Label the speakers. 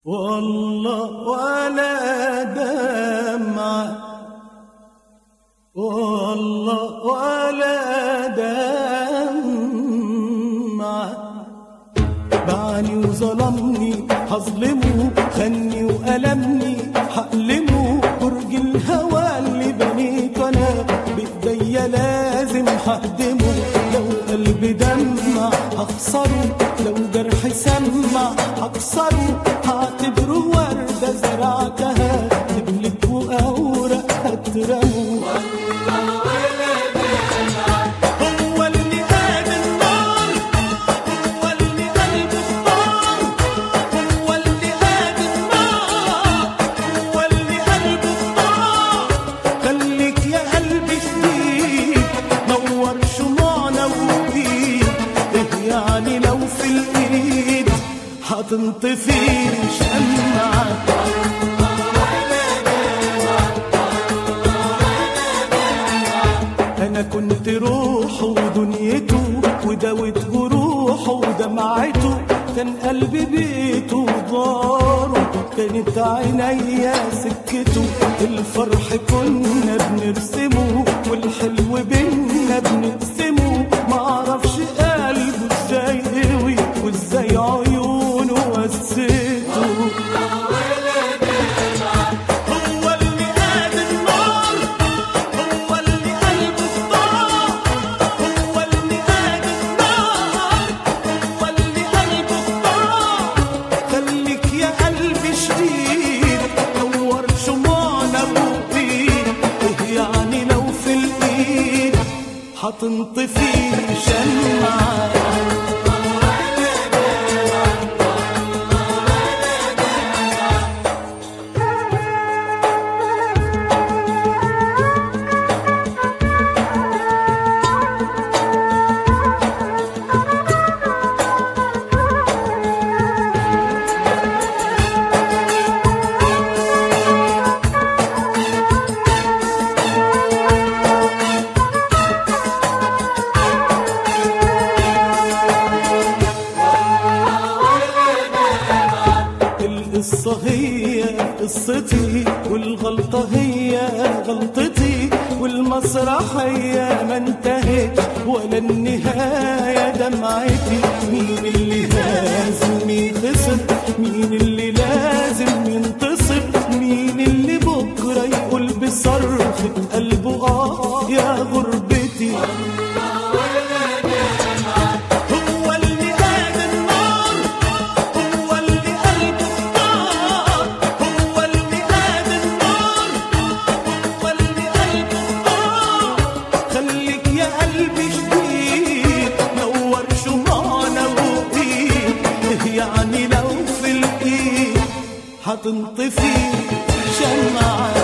Speaker 1: والله ولا دمعة والله ولا دمعة باعني وظلمني هظلمه خني وألمني هألمه برج الهوى اللي بنيته أنا بإيديا لازم ههدمه لو قلبي دمع هخسره لو جرح سمع هكسره هعتبره وردة زرعتها تبلت وأوراق هترمه هو اللي قاد النار هو اللي قلب الطار هو اللي قاد النار هو اللي قلب الطار خليك يا قلبي شديد نور شموعنا وبيد ايه يعني لو في الايد هتنطفي شمعة انا كنت روحه ودنيته وداوت جروحه ودمعته كان قلبي بيته وداره كانت عينيا سكته الفرح كنا بنرسمه والحلو بينا بنقسمه معرفش قلبه ازاي قوي وازاي عيونه وسته هو اللي قاد النار هو اللي قلبه اختار هو اللي قاد النار هو اللي قلبه اختار خليك يا قلبي شديد نور شموعنا وبيد ايه يعني لو في الايد هتنطفي شمعة القصة هي قصتي والغلطة هي غلطتي والمسرحية ما انتهت ولا النهاية دمعتي مين اللي لازم يخسر مين اللي لازم ينتصر مين اللي بكرة يقول بصرخة قلبه اه يا غربتي هو اللي قاد النار هو اللي قلبه اختار هو اللي قاد النار هو اللي قلبه اختار خليك يا قلبي شديد نور شمعنا وقيد إيه يعني لو في الايد هتنطفي شمعة